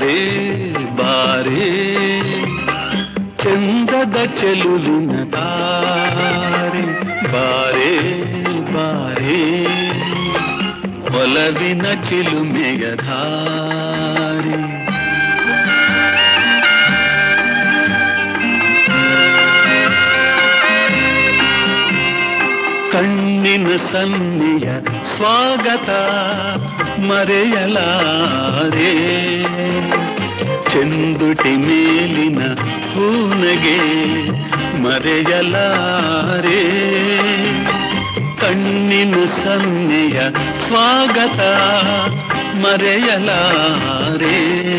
ಬಾರೆ ಬಾರೆ ಚಂದದ ಚೆಲುವಿನ ತಾರೆ ಬಾರೆ ಬಾರೆ ಒಲವಿನ ಚಿಲುಮೆಯ ಧಾರೆ ಕಣ್ಣಿನ ಸನ್ನಿಯ ಸ್ವಾಗತ ಮರೆಯಲಾರೆ ಚೆಂದುಟಿ ಮೇಲಿನ ಹೂನಗೆ ಮರೆಯಲಾರೆ ಕಣ್ಣಿನ ಸನ್ನಿಯ ಸ್ವಾಗತ ಮರೆಯಲಾರೆ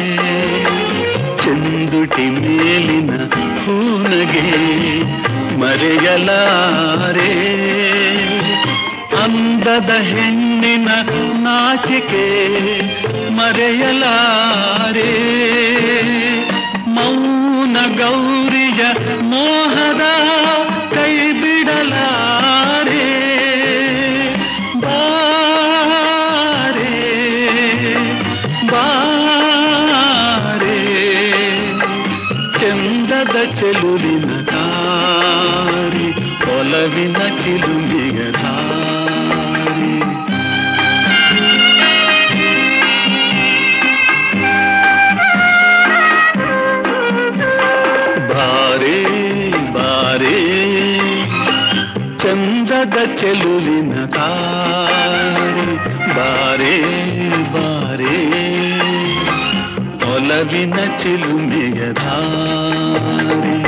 ಚೆಂದುಟಿ ಮೇಲಿನ ಹೂನಗೆ ಮರೆಯಲಾರೆ ಅಂದದ ಹೆಣ್ಣಿನ ನಾಚಿಕೆ ಮರೆಯಲಾರೆ ಮೌನ ಗೌರಿಯ ಮೋಹದ ಕೈ ಬಿಡಲಾರೆ ಬಾರೆ ಬಾರೆ ಚಂದದ ಚೆಲುವಿನ ದಾರಿ ಒಲವಿನ ಚಿಲುಮಿಗ ದಾರಿ ಬಾರೆ ಬಾರೆ ಚಂದದ ಚೆಲುವಿನ ದಾರಿ ಬಾರೆ ಬಾರೆ ಒಲವಿನ ಚಿಲುಮೆಯ ಧಾರೆ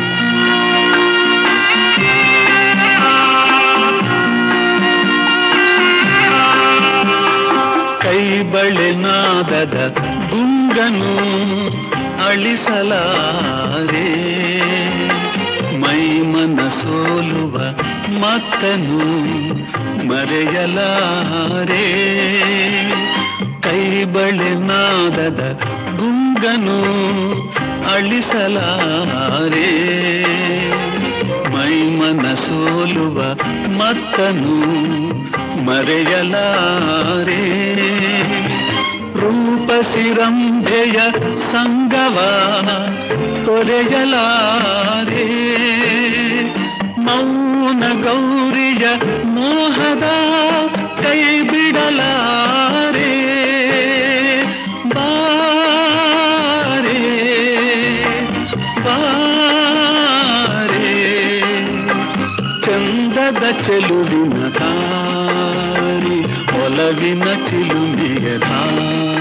ಕೈ ಬಳೆನಾದದ ಗುಂಗನು ಅಳಿಸಲಾರೆ ಮೈಮನ ಸೋಲುವ ಮತ್ತನು ಮರೆಯಲಾರೆ ಕೈ ಬಳೆನಾದದ ಗುಂಗನು ಅಳಿಸಲಾರೆ ಮೈಮನ ಸೋಲುವ ಮತ್ತನು ಮರೆಯಲಾರೆ ರೂಪಸಿರಂಭೆಯ ಸಂಗವ ತೊರೆಯಲಾರೆ ಮೌನ ಗೌರಿಯ ಮೋಹದ ಕೈ ಬಿಡಲಾರೆ ಬಾರೆ ಬಾರೆ ಚಂದದ ಚೆಲುವಿನ ದಾರಿ ಒಲವಿನ ಚಿಲುಮೆಯ ದಾರಿ